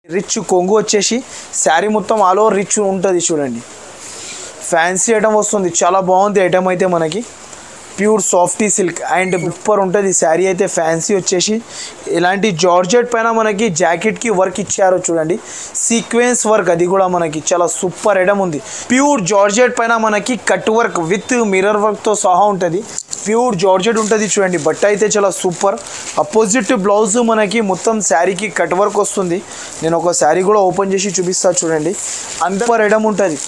Rich కొంగు వచ్చేసి శారీ మొత్తం ఆల్ ఓవర్ రిచ్ ఉంటుంది చూడండి ఫ్యాన్సీ ఐటమ్ వస్తుంది చాలా బాగుంది ఐటమ్ అయితే మనకి pure softy silk and super ఉంటుంది శారీ అయితే ఫ్యాన్సీ వచ్చేసి ఇలాంటి జార్జెట్ పైన మనకి జాకెట్కి వర్క్ ఇచ్చారు చూడండి సీక్వెన్స్ వర్క్ అది కూడా మనకి చాలా సూపర్ ఐటమ్ ఉంది ప్యూర్ జార్జెట్ పైన మనకి కట్ వర్క్ విత్ మిర్రర్ వర్క్తో సహా ఉంటుంది ప్యూర్ జార్జెట్ ఉంటుంది చూడండి బట్ట అయితే చాలా సూపర్ అపోజిట్ బ్లౌజ్ మనకి మొత్తం శారీకి కట్ వర్క్ వస్తుంది నేను ఒక శారీ కూడా ఓపెన్ చేసి చూపిస్తా చూడండి అందరు ఐటమ్ ఉంటుంది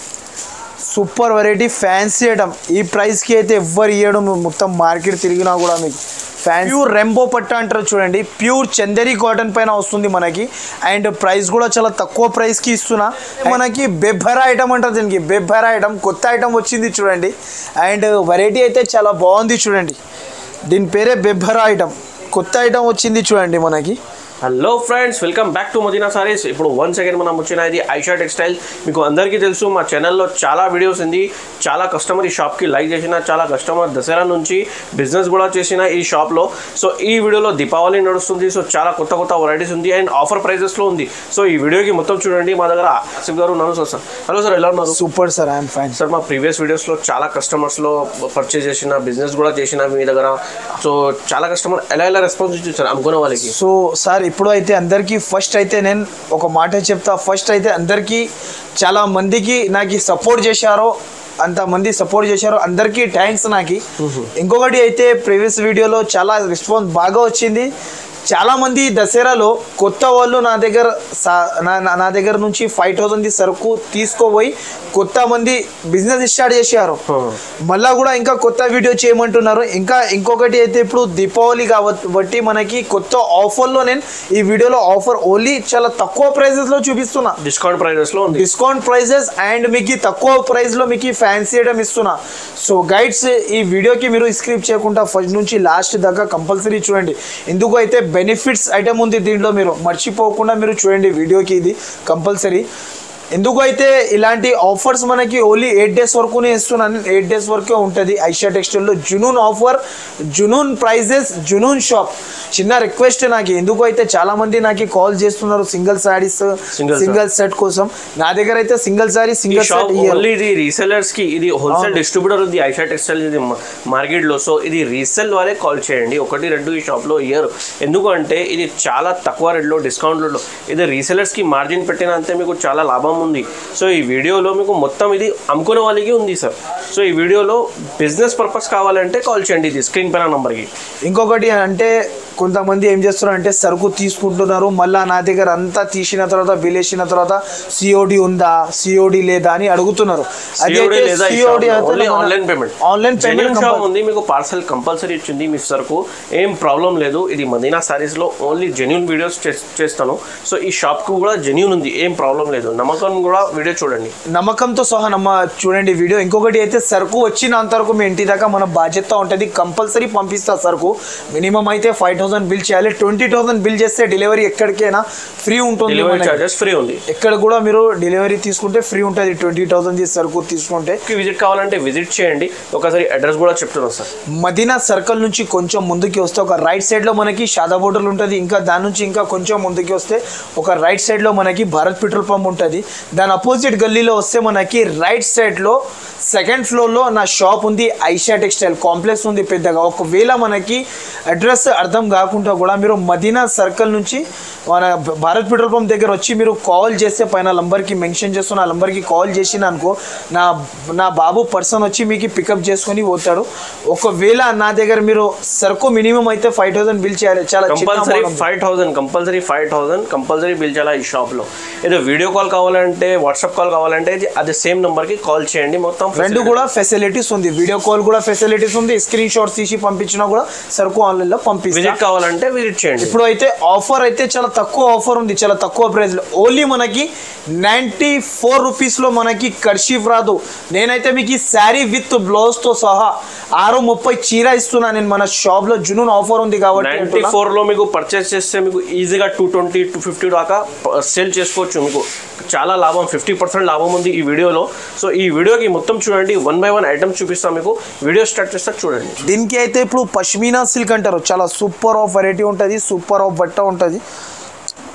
సూపర్ వెరైటీ ఫ్యాన్సీ ఐటమ్ ఈ ప్రైస్కి అయితే ఎవ్వరు ఇవ్వడం మొత్తం మార్కెట్ తిరిగినా కూడా మీకు ఫ్యాన్ ప్యూర్ రెంబో పట్ట అంటారు చూడండి ప్యూర్ చందేరి కాటన్ పైన వస్తుంది మనకి అండ్ ప్రైస్ కూడా చాలా తక్కువ ప్రైస్కి ఇస్తున్నా మనకి బెబ్బరా ఐటమ్ అంటారు దీనికి బెబ్బరా ఐటమ్ కొత్త ఐటమ్ వచ్చింది చూడండి అండ్ వెరైటీ అయితే చాలా బాగుంది చూడండి దీని పేరే బెబ్బరా ఐటమ్ కొత్త ఐటమ్ వచ్చింది చూడండి మనకి hello friends welcome back to Madina Sarees ఇప్పుడు వన్ సెకండ్ మనం వచ్చిన ఇది ఐషా టెక్స్టైల్ మీకు అందరికీ తెలుసు మా ఛానల్లో చాలా వీడియోస్ ఉంది చాలా కస్టమర్ ఈ షాప్కి లైక్ చేసిన చాలా కస్టమర్ దసరా నుంచి బిజినెస్ కూడా చేసిన ఈ షాప్లో సో ఈ వీడియోలో దీపావళి నడుస్తుంది సో చాలా కొత్త కొత్త వెరైటీస్ ఉంది అండ్ ఆఫర్ ప్రైజెస్లో ఉంది సో ఈ వీడియోకి మొత్తం చూడండి మా దగ్గర ఆసిఫ్ గారు ఉన్నారు సార్ సార్ హలో సార్ ఎలా ఉన్నారు super sir I'm fine sir మా ప్రీవియస్ వీడియోస్లో చాలా కస్టమర్స్లో పర్చేస్ చేసిన బిజినెస్ కూడా చేసిన మీ దగ్గర సో చాలా కస్టమర్ ఎలా ఎలా రెస్పాన్స్ ఇచ్చారు సార్ అమ్ముకునే వాళ్ళకి సో సార్ ఇప్పుడు అయితే అందరికీ ఫస్ట్ అయితే నేను ఒక మాట చెప్తా ఫస్ట్ అయితే అందరికీ చాలా మందికి నాకు సపోర్ట్ చేశారో అంతమంది సపోర్ట్ చేశారు అందరికీ థ్యాంక్స్ నాకు ఇంకొకటి అయితే ప్రీవియస్ వీడియోలో చాలా రెస్పాన్స్ బాగా వచ్చింది చాలా మంది దసరాలో కొత్త వాళ్ళు నా దగ్గర సా- నా- నా- నా దగ్గర నుంచి ఫైవ్ థౌసండ్ సరుకు తీసుకోపోయి కొత్త మంది బిజినెస్ స్టార్ట్ చేశారు మళ్ళా కూడా ఇంకా కొత్త వీడియో చేయమంటున్నారు ఇంకా ఇంకొకటి అయితే ఇప్పుడు దీపావళి కాబట్టి మనకి కొత్త ఆఫర్లో నేను ఈ వీడియోలో ఆఫర్ ఓన్లీ చాలా తక్కువ ప్రైజెస్లో చూపిస్తున్నా డిస్కౌంట్ ప్రైజెస్లో ఉంది డిస్కౌంట్ ప్రైజెస్ అండ్ మీకు ఈ తక్కువ ప్రైస్లో మీకు ఈ ఫ్యాన్సీ ఐటమ్ ఇస్తున్నా సో గైడ్స్ ఈ వీడియోకి మీరు స్క్రిప్ట్ చేయకుండా ఫస్ట్ నుంచి లాస్ట్ దాకా కంపల్సరీ చూడండి ఎందుకు అయితే బెనిఫిట్స్ ఐటమ్ ఉంది దీంట్లో మీరు మర్చిపోకుండా మీరు చూడండి వీడియోకి ఇది కంపల్సరీ ఎందుకు అయితే ఇలాంటి ఆఫర్స్ మనకి ఓన్లీ ఎయిట్ డేస్ వరకునే ఇస్తున్నాను ఎయిట్ డేస్ వరకే ఉంటుంది ఐషా టెక్స్టైల్లో Junoon offer Junoon prices Junoon shop చిన్న రిక్వెస్ట్ నాకు ఎందుకు అయితే చాలా మంది నాకు కాల్ చేస్తున్నారు single saris Single single set కోసం నా దగ్గర అయితే సింగిల్ సారీ ఈ సింగిల్ షాప్ సెట్ ఓన్లీ ఇది రీసెలర్స్ కి ఇది హోల్సేల్ డిస్ట్రిబ్యూటర్ ఉంది ఐషా టెక్స్టైల్ ఇది మార్కెట్ లో సో ఇది రీసెల్ వాళ్ళే కాల్ చేయండి ఒకటి రెండు ఈ షాప్ లో ఇయ్యరు ఎందుకంటే ఇది చాలా తక్కువ రేట్లో డిస్కౌంట్ లో ఇది రీసెలర్స్ కి మార్జిన్ పెట్టినంతే మీకు చాలా లాభం ఉంది సో ఈ వీడియోలో మీకు మొత్తం ఇది అమ్ముకునే వాళ్ళకి ఉంది సార్ సో ఈ వీడియోలో బిజినెస్ పర్పస్ కావాలంటే కాల్ చేయండి ఇది స్క్రీన్ పైన నంబర్కి ఇంకొకటి అంటే కొంతమంది ఏం చేస్తున్నారు అంటే సరుకు తీసుకుంటున్నారు మళ్ళా నా దగ్గర అంతా తీసిన తర్వాత బిల్ వేసిన తర్వాత సిఓడి ఉందా సిఓడి లేదా అని అడుగుతున్నారు COD లేదా COD only online payment online genuine shop payment ఉంది మీకు పార్సల్ కంపల్సరీ ఇచ్చింది మీ సరుకు ఏం ప్రాబ్లం లేదు ఇది మదీనా సారీస్ లో ఓన్లీ జెన్యున్ వీడియోస్ చేస్తాను సో ఈ షాప్ కు కూడా జెన్యున్ ఉంది ఏం ప్రాబ్లం లేదు నమ్మకం కూడా వీడియో చూడండి నమ్మకంతో సహా నమ్మ చూడండి వీడియో ఇంకొకటి అయితే సరుకు వచ్చినంత వరకు మీ ఇంటి దాకా మన బాధ్యత ఉంటుంది కంపల్సరీ పంపిస్తా సరుకు మినిమం అయితే ఫైవ్ థౌసండ్ బిల్ చేయాలి ట్వంటీ థౌసండ్ బిల్ చేస్తే డెలివరీ ఎక్కడికైనా ఫ్రీ ఉంటుంది డెలివరీ మనకి. చార్జెస్ ఫ్రీ ఉంది ఎక్కడ కూడా మీరు డెలివరీ తీసుకుంటే ఫ్రీ ఉంటుంది ట్వంటీ థౌసండ్ సరుకు తీసుకుంటే విజిట్ కావాలంటే విజిట్ చేయండి ఒకసారి అడ్రస్ కూడా చెప్తున్నాను సార్ మదీనా సర్కిల్ నుంచి కొంచెం ముందుకి వస్తే ఒక రైట్ సైడ్లో మనకి షాదా హోటల్ ఉంటుంది ఇంకా దాని నుంచి ఇంకా కొంచెం ముందుకి వస్తే ఒక రైట్ సైడ్లో మనకి భారత్ పెట్రోల్ పంప్ ఉంటుంది దాని అపోజిట్ గల్లీలో వస్తే మనకి రైట్ సైడ్లో సెకండ్ ఫ్లోర్లో నా షాప్ ఉంది ఐషా టెక్స్టైల్ కాంప్లెక్స్ ఉంది పెద్దగా ఒకవేళ మనకి అడ్రస్ అర్థం కాకుండా కూడా మీరు మదీనా సర్కిల్ నుంచి మన భారత్ పెట్రోల్ పంప్ దగ్గర వచ్చి మీరు కాల్ చేస్తే పైన నంబర్కి మెన్షన్ చేస్తున్న ఆ నంబర్కి కాల్ చేసిన అనుకో నా నా బాబు పర్సన్ వచ్చి మీకు పికప్ చేసుకొని పోతాడు ఒకవేళ నా దగ్గర మీరు సరుకు మినిమం అయితే ఫైవ్ థౌసండ్ బిల్ చేయాలి చాలా చిన్న compulsory amount. Five thousand compulsory five thousand compulsory bill చేయాలి ఈ షాప్లో ఏదో వీడియో కాల్ కావాలంటే వాట్సాప్ కాల్ కావాలంటే ఇది అదే సేమ్ నెంబర్కి కాల్ చేయండి మొత్తం రెండు కూడా ఫెసిలిటీస్ ఉంది వీడియో కాల్ కూడా ఫెసిలిటీస్ ఉంది స్క్రీన్ షాట్స్ తీసి పంపించినా కూడా సరుకు ఆన్లైన్లో పంపిస్తాం విజిట్ కావాలంటే విజిట్ చేయండి ఇప్పుడు అయితే ఆఫర్ అయితే చాలా తక్కువ ఆఫర్ ఉంది చాలా తక్కువ ప్రైస్ లో ఓన్లీ మనకి నైంటీ ఫోర్ రూపీస్లో మనకి కర్షీఫ్ రాదు నేనైతే మీకు ఈ శారీ విత్ బ్లౌజ్తో సహా ఆరు ముప్పై చీర ఇస్తున్నా నేను మన షాప్లో జునూన్ ఆఫర్ ఉంది కాబట్టి నైన్టీ అంటున్నా. ఫోర్లో మీకు పర్చేస్ చేస్తే మీకు ఈజీగా టూ ట్వంటీ టూ ఫిఫ్టీ దాకా సేల్ చేసుకోవచ్చు మీకు చాలా లాభం ఫిఫ్టీ పర్సెంట్ లాభం ఉంది ఈ వీడియోలో సో ఈ వీడియోకి మొత్తం చూడండి వన్ బై వన్ ఐటమ్స్ చూపిస్తాం మీకు వీడియో స్టార్ట్ చేస్తే చూడండి దీనికి అయితే ఇప్పుడు పష్మీనా సిల్క్ అంటారు చాలా సూపర్ ఆఫ్ వెరైటీ ఉంటుంది సూపర్ ఆఫ్ బట్ట ఉంటుంది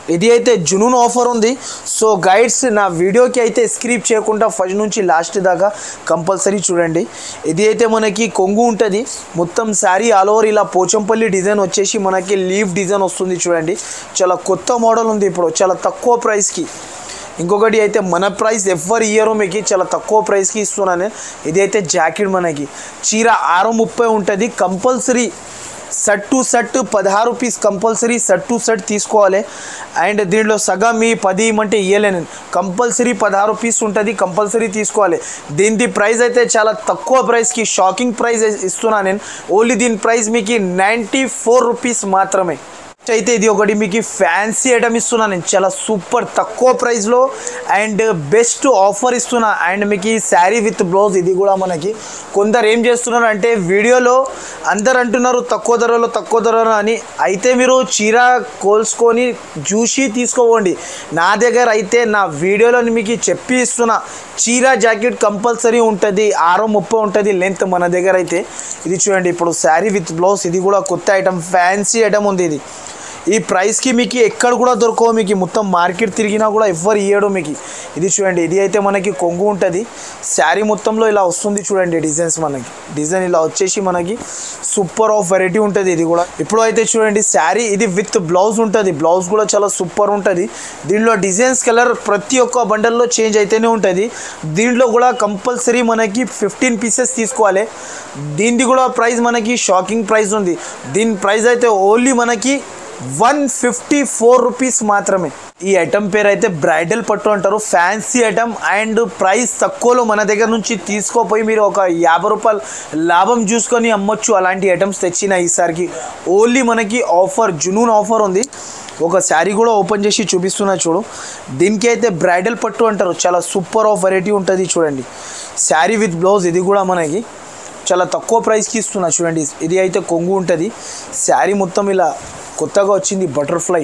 ఇది అయితే జునూన్ ఆఫర్ ఉంది సో గైడ్స్ నా వీడియోకి అయితే స్క్రిప్ చేయకుండా ఫస్ట్ నుంచి లాస్ట్ దాకా కంపల్సరీ చూడండి ఇది అయితే మనకి కొంగు ఉంటుంది మొత్తం శారీ ఆల్ ఓవర్ ఇలా పోచంపల్లి డిజైన్ వచ్చేసి మనకి లీవ్ డిజైన్ వస్తుంది చూడండి చాలా కొత్త మోడల్ ఉంది ఇప్పుడు చాలా తక్కువ ప్రైస్కి ఇంకొకటి అయితే మన ప్రైస్ ఎవరి ఇయర్ మీకు చాలా తక్కువ ప్రైస్కి ఇస్తున్నాను ఇది అయితే జాకెట్ మనకి చీర ఆరు ముప్పై ఉంటుంది కంపల్సరీ సెట్ టు సెట్ పదహారు piece compulsory set to set తీసుకోవాలి అండ్ దీంట్లో సగం మీ పది ఇమ్మంటే ఇవ్వలేను కంపల్సరీ పదహారు పీస్ ఉంటుంది కంపల్సరీ తీసుకోవాలి దీని ప్రైస్ అయితే చాలా తక్కువ ప్రైస్కి షాకింగ్ ప్రైస్ ఇస్తున్నాను నేను ఓన్లీ దీని ప్రైస్ మీకు నైంటీ ఫోర్ రూపీస్ మాత్రమే అయితే ఇది ఒకటి మీకు ఫ్యాన్సీ ఐటమ్ ఇస్తున్నా నేను చాలా సూపర్ తక్కువ ప్రైస్లో అండ్ బెస్ట్ ఆఫర్ ఇస్తున్నా అండ్ మీకు ఈ శారీ విత్ బ్లౌజ్ ఇది కూడా మనకి కొందరు ఏం చేస్తున్నారు అంటే వీడియోలో అందరు అంటున్నారు తక్కువ ధరలో తక్కువ ధరలో అని అయితే మీరు చీర కోల్చుకొని చూసి తీసుకోవండి నా దగ్గర అయితే నా వీడియోలో మీకు చెప్పి ఇస్తున్నా చీర జాకెట్ కంపల్సరీ ఉంటుంది ఆరో ముప్పై ఉంటుంది లెంత్ మన దగ్గర అయితే ఇది చూడండి ఇప్పుడు శారీ విత్ బ్లౌజ్ ఇది కూడా కొత్త ఐటమ్ ఫ్యాన్సీ ఐటమ్ ఉంది ఇది ఈ ప్రైస్కి మీకు ఎక్కడ కూడా దొరకవు మీకు మొత్తం మార్కెట్ తిరిగినా కూడా ఎవ్వరు ఇయ్యడు మీకు ఇది చూడండి ఇది అయితే మనకి కొంగు ఉంటుంది శారీ మొత్తంలో ఇలా వస్తుంది చూడండి డిజైన్స్ మనకి డిజైన్ ఇలా వచ్చేసి మనకి సూపర్ ఆఫ్ వెరైటీ ఉంటుంది ఇది కూడా ఇప్పుడు అయితే చూడండి శారీ ఇది విత్ బ్లౌజ్ ఉంటుంది బ్లౌజ్ కూడా చాలా సూపర్ ఉంటుంది దీంట్లో డిజైన్స్ కలర్ ప్రతి ఒక్క బండల్లో చేంజ్ అయితేనే ఉంటుంది దీంట్లో కూడా కంపల్సరీ మనకి ఫిఫ్టీన్ పీసెస్ తీసుకోవాలి దీనిది కూడా ప్రైస్ మనకి షాకింగ్ ప్రైస్ ఉంది దీని ప్రైస్ అయితే ఓన్లీ మనకి వన్ ఫిఫ్టీ ఫోర్ రూపీస్ మాత్రమే ఈ ఐటమ్ పేరు అయితే బ్రైడల్ పట్టు అంటారు ఫ్యాన్సీ ఐటమ్ అండ్ ప్రైస్ తక్కువలో మన దగ్గర నుంచి తీసుకోపోయి మీరు ఒక యాభై రూపాయలు లాభం చూసుకొని అమ్మొచ్చు అలాంటి ఐటమ్స్ తెచ్చిన ఈసారికి ఓన్లీ మనకి ఆఫర్ జునూన్ ఆఫర్ ఉంది ఒక శారీ కూడా ఓపెన్ చేసి చూపిస్తున్నా చూడు దీనికి అయితే బ్రైడల్ పట్టు అంటారు చాలా సూపర్ ఆఫ్ వెరైటీ ఉంటుంది చూడండి శారీ విత్ బ్లౌజ్ ఇది కూడా మనకి చాలా తక్కువ ప్రైస్కి ఇస్తున్నా చూడండి ఇది అయితే కొంగు ఉంటుంది శారీ మొత్తం ఇలా కొత్తగా వచ్చింది బటర్ఫ్లై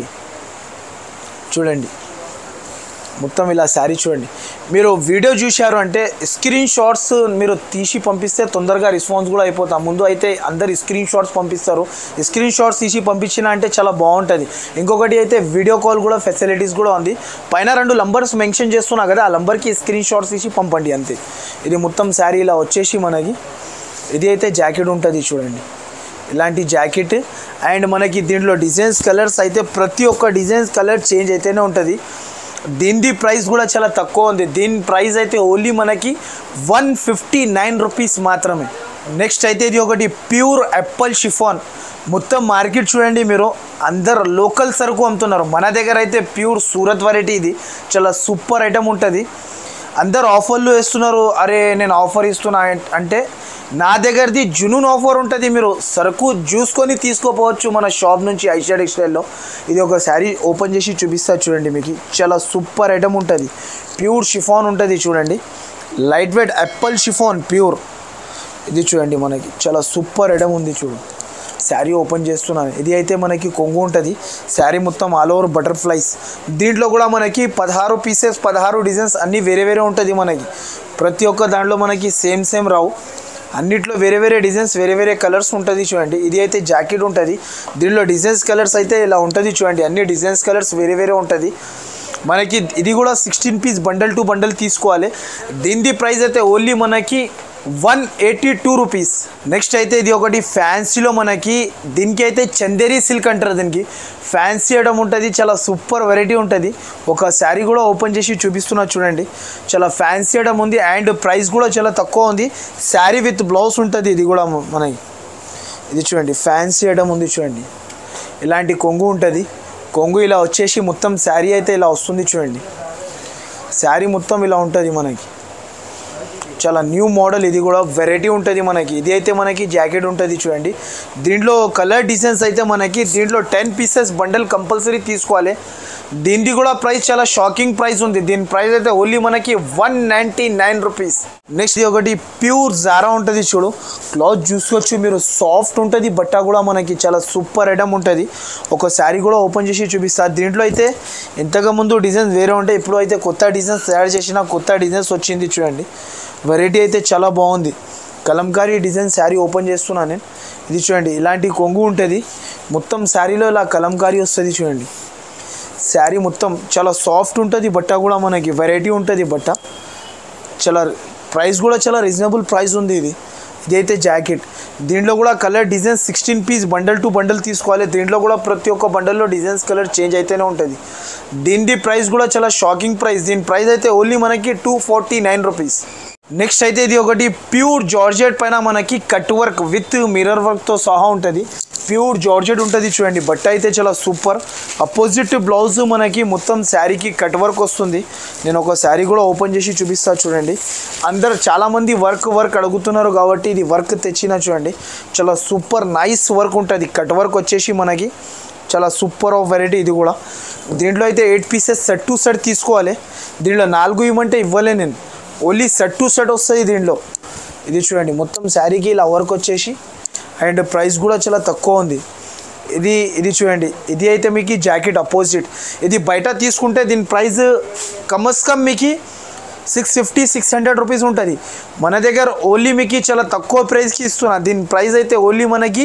చూడండి మొత్తం ఇలా శారీ చూడండి మీరు వీడియో చూశారు అంటే స్క్రీన్ షాట్స్ మీరు తీసి పంపిస్తే తొందరగా రెస్పాన్స్ కూడా అయిపోతాం ముందు అయితే అందరు స్క్రీన్ షాట్స్ పంపిస్తారు స్క్రీన్ షాట్స్ తీసి పంపించిన అంటే చాలా బాగుంటుంది ఇంకొకటి అయితే వీడియో కాల్ కూడా ఫెసిలిటీస్ కూడా ఉంది పైన రెండు నంబర్స్ మెన్షన్ చేస్తున్నా కదా ఆ నంబర్కి స్క్రీన్ షాట్స్ తీసి పంపండి అంతే ఇది మొత్తం శారీ ఇలా వచ్చేసి మనకి ఇది అయితే జాకెట్ ఉంటుంది చూడండి ఇలాంటి జాకెట్ అండ్ మనకి దీంట్లో డిజైన్స్ కలర్స్ అయితే ప్రతి ఒక్క డిజైన్స్ కలర్ చేంజ్ అయితేనే ఉంటుంది దీని ప్రైస్ కూడా చాలా తక్కువ ఉంది దీని ప్రైస్ అయితే ఓన్లీ మనకి వన్ ఫిఫ్టీ నైన్ రూపీస్ మాత్రమే నెక్స్ట్ అయితే ఇది ఒకటి ప్యూర్ యాపిల్ షిఫాన్ మొత్తం మార్కెట్ చూడండి మీరు అందరు లోకల్ సరుకు అమ్ముతున్నారు మన దగ్గర అయితే ప్యూర్ సూరత్ వెరైటీ ఇది చాలా సూపర్ ఐటమ్ ఉంటుంది అందరు ఆఫర్లు వేస్తున్నారు అరే నేను ఆఫర్ ఇస్తున్నా అంటే నా దగ్గరది జునూన్ ఆఫర్ ఉంటుంది మీరు సరుకు చూసుకొని తీసుకోపోవచ్చు మన షాప్ నుంచి ఐషా టెక్స్టైల్లో ఇది ఒక శారీ ఓపెన్ చేసి చూపిస్తా చూడండి మీకు చాలా సూపర్ ఐటమ్ ఉంటుంది ప్యూర్ షిఫాన్ ఉంటుంది చూడండి light weight apple chiffon pure ఇది చూడండి మనకి చాలా సూపర్ ఐటమ్ ఉంది చూడు శారీ ఓపెన్ చేస్తున్నాను ఇది అయితే మనకి కొంగు ఉంటుంది శారీ మొత్తం ఆల్ ఓవర్ బటర్ఫ్లైస్ దీంట్లో కూడా మనకి పదహారు పీసెస్ పదహారు డిజైన్స్ అన్నీ వేరే వేరే ఉంటుంది మనకి ప్రతి ఒక్క దాంట్లో మనకి సేమ్ సేమ్ రావు అన్నిట్లో వేరే వేరే డిజైన్స్ వేరే వేరే కలర్స్ ఉంటుంది చూడండి ఇది అయితే జాకెట్ ఉంటుంది దీనిలో డిజైన్స్ కలర్స్ అయితే ఇలా ఉంటుంది చూడండి అన్ని డిజైన్స్ కలర్స్ వేరే వేరే ఉంటుంది మనకి ఇది కూడా sixteen piece bundle to bundle తీసుకోవాలి దీని ప్రైస్ అయితే ఓన్లీ మనకి one eighty two rupees next అయితే ఇది ఒకటి ఫ్యాన్సీలో మనకి దీనికి అయితే చందేరి సిల్క్ అంటారు దీనికి ఫ్యాన్సీ ఐటమ్ ఉంటుంది చాలా సూపర్ వెరైటీ ఉంటుంది ఒక శారీ కూడా ఓపెన్ చేసి చూపిస్తున్నా చూడండి చాలా ఫ్యాన్సీ ఐటమ్ ఉంది అండ్ ప్రైస్ కూడా చాలా తక్కువ ఉంది శారీ విత్ బ్లౌజ్ ఉంటుంది ఇది కూడా మనకి ఇది చూడండి ఫ్యాన్సీ ఐటమ్ ఉంది చూడండి ఇలాంటి కొంగు ఉంటుంది కొంగు ఇలా వచ్చేసి మొత్తం శారీ అయితే ఇలా వస్తుంది చూడండి శారీ మొత్తం ఇలా ఉంటుంది మనకి చాలా న్యూ మోడల్ ఇది కూడా వెరైటీ ఉంటుంది మనకి ఇది అయితే మనకి జాకెట్ ఉంటుంది చూడండి దీంట్లో కలర్ డిజైన్స్ అయితే మనకి దీంట్లో టెన్ పీసెస్ బండల్ కంపల్సరీ తీసుకోవాలి దీనిది కూడా ప్రైస్ చాలా షాకింగ్ ప్రైస్ ఉంది దీని ప్రైస్ అయితే ఓన్లీ మనకి one ninety nine rupees next ఇది ఒకటి ప్యూర్ జారా ఉంటుంది చూడు క్లాత్ చూసుకోవచ్చు మీరు సాఫ్ట్ ఉంటుంది బట్ట కూడా మనకి చాలా సూపర్ ఐటమ్ ఉంటుంది ఒక శారీ కూడా ఓపెన్ చేసి చూపిస్తారు దీంట్లో అయితే ఇంతకు ముందు డిజైన్స్ వేరే ఉంటాయి ఇప్పుడు అయితే కొత్త డిజైన్స్ తయారు చేసిన కొత్త డిజైన్స్ వచ్చింది చూడండి వెరైటీ అయితే చాలా బాగుంది కలంకారీ డిజైన్ శారీ ఓపెన్ చేస్తున్నాను నేను ఇది చూడండి ఇలాంటి కొంగు ఉంటుంది మొత్తం శారీలో ఇలా కలంకారీ వస్తుంది చూడండి శారీ మొత్తం చాలా సాఫ్ట్ ఉంటుంది బట్ట కూడా మనకి వెరైటీ ఉంటుంది బట్ట చాలా ప్రైస్ కూడా చాలా రీజనబుల్ ప్రైస్ ఉంది ఇది ఇదైతే జాకెట్ దీంట్లో కూడా colour design sixteen piece bundle to bundle తీసుకోవాలి దీంట్లో కూడా ప్రతి ఒక్క బండల్లో డిజైన్స్ కలర్ చేంజ్ అయితేనే ఉంటుంది దీని ప్రైస్ కూడా చాలా షాకింగ్ ప్రైస్ దీని ప్రైస్ అయితే ఓన్లీ మనకి two forty nine rupees next అయితే ఇది ఒకటి ప్యూర్ జార్జెట్ పైన మనకి కట్ వర్క్ విత్ మిర్రర్ వర్క్తో సహా ఉంటుంది ప్యూర్ జార్జెట్ ఉంటుంది చూడండి బట్ట అయితే చాలా సూపర్ అపోజిట్ బ్లౌజ్ మనకి మొత్తం శారీకి కట్ వర్క్ వస్తుంది నేను ఒక శారీ కూడా ఓపెన్ చేసి చూపిస్తా చూడండి అందరు చాలామంది వర్క్ వర్క్ అడుగుతున్నారు కాబట్టి ఇది వర్క్ తెచ్చిన చూడండి చాలా సూపర్ నైస్ వర్క్ ఉంటుంది కట్ వర్క్ వచ్చేసి మనకి చాలా సూపర్ ఆఫ్ వెరైటీ ఇది కూడా దీంట్లో అయితే eight pieces set to set తీసుకోవాలి దీంట్లో నాలుగు ఇవ్వమంటే ఇవ్వలే నేను ఓన్లీ సెట్ టు సెట్ వస్తుంది దీంట్లో ఇది చూడండి మొత్తం శారీకి ఇలా వర్క్ వచ్చేసి అండ్ ప్రైస్ కూడా చాలా తక్కువ ఉంది ఇది ఇది చూడండి ఇది అయితే మీకు జాకెట్ అపోజిట్ ఇది బయట తీసుకుంటే దీని ప్రైస్ కమస్ కమ్ మీకు six fifty six hundred rupees ఉంటుంది మన దగ్గర ఓన్లీ మీకు చాలా తక్కువ ప్రైస్కి ఇస్తున్నా దీని ప్రైస్ అయితే ఓన్లీ మనకి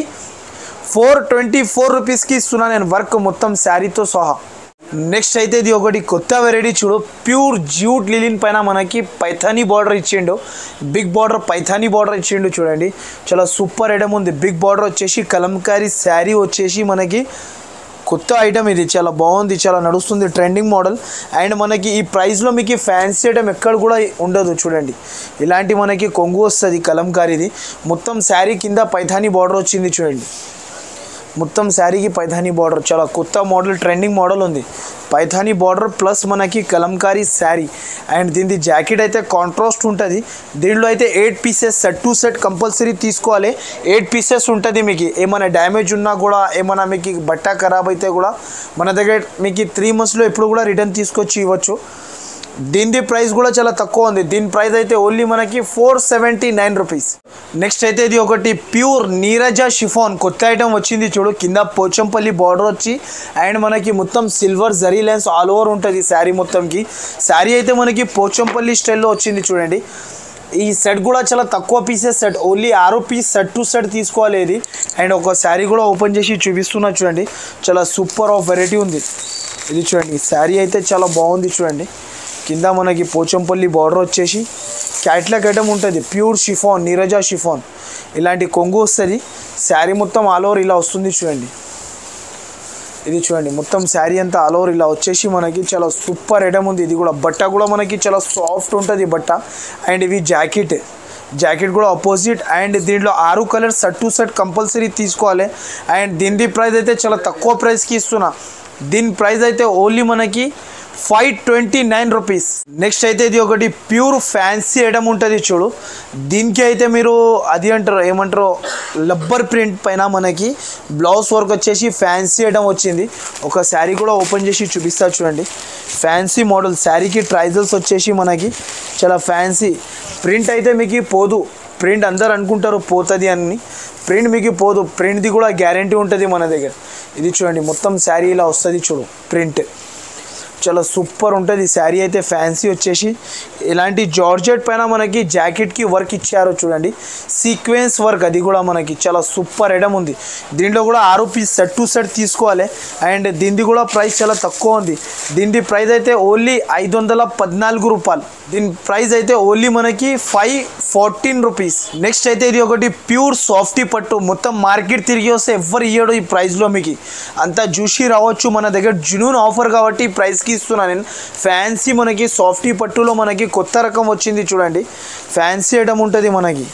ఫోర్ ట్వంటీ ఫోర్ రూపీస్కి ఇస్తున్నా నేను వర్క్ మొత్తం శారీతో సహా నెక్స్ట్ అయితే ఇది ఒకటి కొత్త వెరైటీ చూడు ప్యూర్ జ్యూట్ లిలిన్ పైన మనకి పైథానీ బార్డర్ ఇచ్చిండు బిగ్ బార్డర్ పైథానీ బార్డర్ ఇచ్చిండు చూడండి చాలా సూపర్ ఐటమ్ ఉంది బిగ్ బార్డర్ వచ్చేసి కలంకారీ శారీ వచ్చేసి మనకి కొత్త ఐటమ్ ఇది చాలా బాగుంది చాలా నడుస్తుంది ట్రెండింగ్ మోడల్ అండ్ మనకి ఈ ప్రైస్లో మీకు ఫ్యాన్సీ ఐటమ్ ఎక్కడ కూడా ఉండదు చూడండి ఇలాంటి మనకి కొంగు వస్తుంది కలంకారీది మొత్తం శారీ కింద పైథానీ బార్డర్ వచ్చింది చూడండి మొత్తం శారీకి పైథానీ బార్డర్ చాలా కొత్త మోడల్ ట్రెండింగ్ మోడల్ ఉంది పైథానీ బార్డర్ ప్లస్ మనకి కలంకారీ శారీ అండ్ దీని జాకెట్ అయితే కాంట్రాస్ట్ ఉంటుంది దీంట్లో అయితే eight pieces set to set compulsory తీసుకోవాలి ఎయిట్ పీసెస్ ఉంటుంది మీకు ఏమైనా డ్యామేజ్ ఉన్నా కూడా ఏమైనా మీకు బట్ట ఖరాబ్ అయితే కూడా మన దగ్గర మీకు త్రీ మంత్స్లో ఎప్పుడు కూడా రిటర్న్ తీసుకొచ్చి ఇవ్వచ్చు దీని ప్రైస్ కూడా చాలా తక్కువ ఉంది దీని ప్రైస్ అయితే ఓన్లీ మనకి four seventy nine rupees next అయితే ఇది ఒకటి ప్యూర్ నీరజ షిఫాన్ కొత్త ఐటమ్ వచ్చింది చూడు కింద పోచంపల్లి బార్డర్ వచ్చి అండ్ మనకి మొత్తం silver zari lens all over ఉంటుంది శారీ మొత్తంకి శారీ అయితే మనకి పోచంపల్లి స్టైల్లో వచ్చింది చూడండి ఈ సెట్ కూడా చాలా తక్కువ పీసెస్ సెట్ ఓన్లీ ఆరు పీస్ సెట్ టు సెట్ తీసుకోవాలి ఇది అండ్ ఒక శారీ కూడా ఓపెన్ చేసి చూపిస్తున్నా చూడండి చాలా సూపర్ ఆఫ్ వెరైటీ ఉంది ఇది చూడండి శారీ అయితే చాలా బాగుంది చూడండి కింద మనకి పోచంపల్లి బార్డర్ వచ్చేసి క్యాట్లాక్ ఐటమ్ ఉంటుంది ప్యూర్ షిఫాన్ నీరజా షిఫాన్ ఇలాంటి కొంగు వస్తుంది శారీ మొత్తం ఆల్ ఓవర్ ఇలా వస్తుంది చూడండి ఇది చూడండి మొత్తం శారీ అంతా ఆల్ ఓవర్ ఇలా వచ్చేసి మనకి చాలా సూపర్ ఐటమ్ ఉంది ఇది కూడా బట్ట కూడా మనకి చాలా సాఫ్ట్ ఉంటుంది బట్ట అండ్ ఇవి జాకెట్ జాకెట్ కూడా ఆపోజిట్ అండ్ దీంట్లో ఆరు colours set to set compulsory తీసుకోవాలి అండ్ దీని ప్రైస్ అయితే చాలా తక్కువ ప్రైస్కి ఇస్తున్నా దీని ప్రైస్ అయితే ఓన్లీ మనకి five twenty nine rupees next అయితే ఇది ఒకటి ప్యూర్ ఫ్యాన్సీ ఐటమ్ ఉంటుంది చూడు దీనికి అయితే మీరు అది అంటారు ఏమంటారు లబ్బర్ ప్రింట్ పైన మనకి బ్లౌజ్ వర్క్ వచ్చేసి ఫ్యాన్సీ ఐటమ్ వచ్చింది ఒక శారీ కూడా ఓపెన్ చేసి చూపిస్తా చూడండి ఫ్యాన్సీ మోడల్ శారీకి ట్రైజల్స్ వచ్చేసి మనకి చాలా ఫ్యాన్సీ ప్రింట్ అయితే మీకు పోదు ప్రింట్ అందరు అనుకుంటారు పోతుంది అని ప్రింట్ మీకు పోదు ప్రింట్ది కూడా గ్యారంటీ ఉంటుంది మన దగ్గర ఇది చూడండి మొత్తం శారీ ఇలా వస్తుంది చూడు ప్రింట్ చాలా సూపర్ ఉంటుంది శారీ అయితే ఫ్యాన్సీ వచ్చేసి ఇలాంటి జార్జెట్ పైన మనకి జాకెట్కి వర్క్ ఇచ్చారు చూడండి సీక్వెన్స్ వర్క్ అది కూడా మనకి చాలా సూపర్ ఐటమ్ ఉంది దీంట్లో కూడా ఆరు పీస్ సెట్ టు సెట్ తీసుకోవాలి అండ్ దీనిది కూడా ప్రైస్ చాలా తక్కువ ఉంది దీని ప్రైస్ అయితే ఓన్లీ ఐదు వందల పద్నాలుగు రూపాయలు దీని ప్రైస్ అయితే ఓన్లీ మనకి ఫైవ్ ఫార్టీన్ రూపీస్ నెక్స్ట్ అయితే ఇది ఒకటి ప్యూర్ సాఫ్టీ పట్టు మొత్తం మార్కెట్ తిరిగి వస్తే ఎవరు ఇయ్యడు ఈ ప్రైస్లో మీకు అంతా జ్యూసీ రావచ్చు మన దగ్గర జునూన్ ఆఫర్ కాబట్టి ఈ ప్రైస్కి ఇస్తున్నా నేను ఫ్యాన్సీ మనకి సాఫ్టీ పట్టులో మనకి కొత్త రకం వచ్చింది చూడండి ఫ్యాన్సీ ఐటమ్ ఉంటుంది మనకి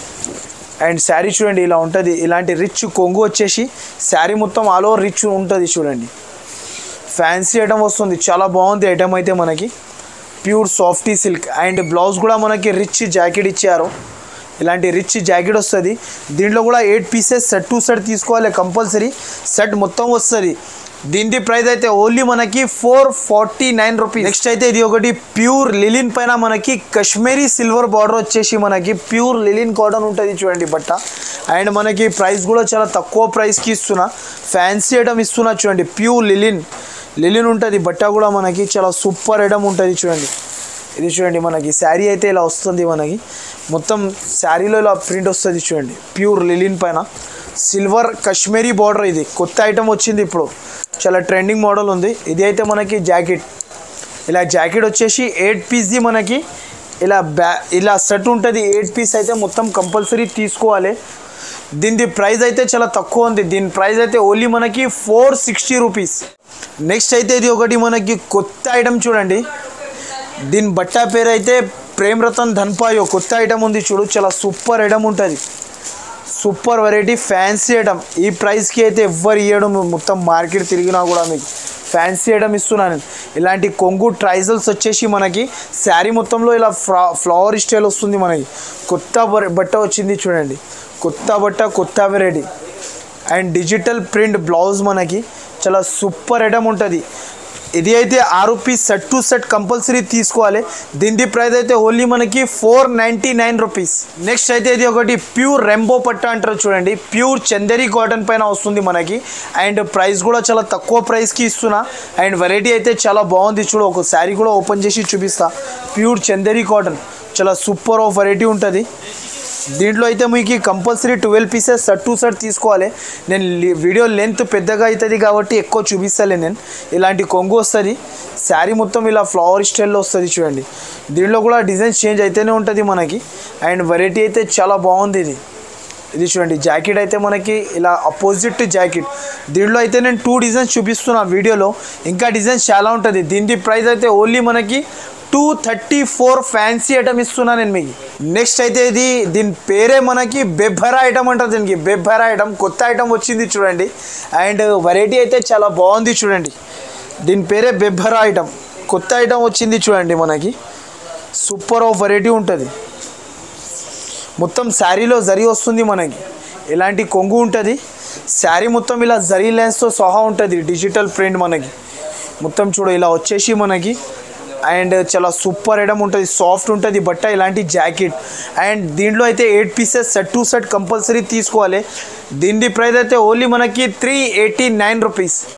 అండ్ శారీ చూడండి ఇలా ఉంటుంది ఇలాంటి రిచ్ కొంగు వచ్చేసి శారీ మొత్తం ఆల్ ఓవర్ రిచ్ ఉంటుంది చూడండి ఫ్యాన్సీ ఐటమ్ వస్తుంది చాలా బాగుంది ఐటమ్ అయితే మనకి pure softy silk and blouse కూడా మనకి రిచ్ జాకెట్ ఇచ్చారు ఇలాంటి రిచ్ జాకెట్ వస్తుంది దీంట్లో కూడా eight pieces set to set తీసుకోవాలి కంపల్సరీ సెట్ మొత్తం వస్తుంది దీని ప్రైస్ అయితే ఓన్లీ మనకి four forty nine rupees next అయితే ఇది ఒకటి ప్యూర్ లిలిన్ పైన మనకి కశ్మీరీ సిల్వర్ బార్డర్ వచ్చేసి మనకి ప్యూర్ లిలిన్ కాటన్ ఉంటుంది చూడండి బట్ట అండ్ మనకి ప్రైస్ కూడా చాలా తక్కువ ప్రైస్కి ఇస్తున్నా ఫ్యాన్సీ ఐటమ్ ఇస్తున్నా చూడండి ప్యూర్ లిలిన్ లిలిన్ ఉంటుంది బట్ట కూడా మనకి చాలా సూపర్ ఐటమ్ ఉంటుంది చూడండి ఇది చూడండి మనకి శారీ అయితే ఇలా వస్తుంది మనకి మొత్తం శారీలో ఇలా ప్రింట్ వస్తుంది చూడండి ప్యూర్ లిలిన్ పైన సిల్వర్ కశ్మీరీ బార్డర్ ఇది కొత్త ఐటమ్ వచ్చింది ఇప్పుడు చాలా ట్రెండింగ్ మోడల్ ఉంది ఇది అయితే మనకి జాకెట్ ఇలా జాకెట్ వచ్చేసి ఎయిట్ పీస్ది మనకి ఇలా బ్యా ఇలా సెట్ ఉంటుంది ఎయిట్ పీస్ అయితే మొత్తం కంపల్సరీ తీసుకోవాలి దీని ప్రైస్ అయితే చాలా తక్కువ ఉంది దీని ప్రైస్ అయితే ఓన్లీ మనకి ఫోర్ సిక్స్టీ రూపీస్ నెక్స్ట్ అయితే ఇది ఒకటి మనకి కొత్త ఐటమ్ చూడండి దీని బట్ట పేరు అయితే ప్రేమ్ రతన్ ధన్పాయో కొత్త ఐటమ్ ఉంది చూడు చాలా సూపర్ ఐటమ్ ఉంటుంది సూపర్ వెరైటీ ఫ్యాన్సీ ఐటమ్ ఈ ప్రైస్కి అయితే ఎవ్వరు ఇవ్వడం మొత్తం మార్కెట్ తిరిగినా కూడా మీకు ఫ్యాన్సీ ఐటమ్ ఇస్తున్నాను నేను. ఇలాంటి కొంగు ట్రైజల్స్ వచ్చేసి మనకి శారీ మొత్తంలో ఇలా ఫ్లా ఫ్లవర్ స్టైల్ వస్తుంది మనకి కొత్త బర- బట్ట వచ్చింది చూడండి కొత్త బట్ట కొత్త variety and digital print blouse మనకి చాలా సూపర్ ఐటమ్ ఉంటుంది ఇది అయితే ఆరు piece set to set compulsory తీసుకోవాలి దీని ప్రైస్ అయితే ఓన్లీ మనకి four ninety nine rupees next అయితే ఇది ఒకటి ప్యూర్ రెంబో పట్ట అంటారు చూడండి ప్యూర్ చందేరి కాటన్ పైన వస్తుంది మనకి అండ్ ప్రైస్ కూడా చాలా తక్కువ ప్రైస్కి ఇస్తున్నా అండ్ వెరైటీ అయితే చాలా బాగుంది చూడు ఒక శారీ కూడా ఓపెన్ చేసి చూపిస్తా ప్యూర్ చందేరి కాటన్ చాలా సూపర్ ఆఫ్ వెరైటీ ఉంటుంది దీంట్లో అయితే మీకు compulsory twelve pieces set to set తీసుకోవాలి నేను లి- వీడియో లెంత్ పెద్దగా అవుతుంది కాబట్టి ఎక్కువ చూపిస్తాలే నేను ఇలాంటి కొంగు వస్తుంది శారీ మొత్తం ఇలా ఫ్లవర్ స్టైల్లో వస్తుంది చూడండి దీంట్లో కూడా డిజైన్ చేంజ్ అయితేనే ఉంటుంది మనకి అండ్ వెరైటీ అయితే చాలా బాగుంది ఇది ఇది చూడండి జాకెట్ అయితే మనకి ఇలా అపోజిట్ జాకెట్ దీంట్లో అయితే నేను టూ డిజైన్స్ చూపిస్తున్నా వీడియోలో ఇంకా డిజైన్స్ చాలా ఉంటుంది దీని ప్రైస్ అయితే ఓన్లీ మనకి two thirty four fancy item ఇస్తున్నా నేను మీకు నెక్స్ట్ అయితే ఇది దీని పేరే మనకి బెబ్బరా ఐటమ్ అంటారు దీనికి బెబ్బరా ఐటమ్ కొత్త ఐటమ్ వచ్చింది చూడండి అండ్ వెరైటీ అయితే చాలా బాగుంది చూడండి దీని పేరే బెబ్బరా ఐటమ్ కొత్త ఐటమ్ వచ్చింది చూడండి మనకి సూపర్ ఆఫ్ వెరైటీ ఉంటుంది మొత్తం శారీలో జరీ వస్తుంది మనకి ఇలాంటి కొంగు ఉంటుంది శారీ మొత్తం ఇలా జరీ లెన్స్తో సహా ఉంటుంది డిజిటల్ ప్రింట్ మనకి మొత్తం చూడు ఇలా వచ్చేసి మనకి అండ్ చాలా సూపర్ ఐటమ్ ఉంటుంది సాఫ్ట్ ఉంటుంది బట్ట ఇలాంటి జాకెట్ అండ్ దీంట్లో అయితే eight pieces set to set compulsory తీసుకోవాలి దీని ప్రైస్ అయితే ఓన్లీ మనకి త్రీ ఎయిటీ నైన్ రూపీస్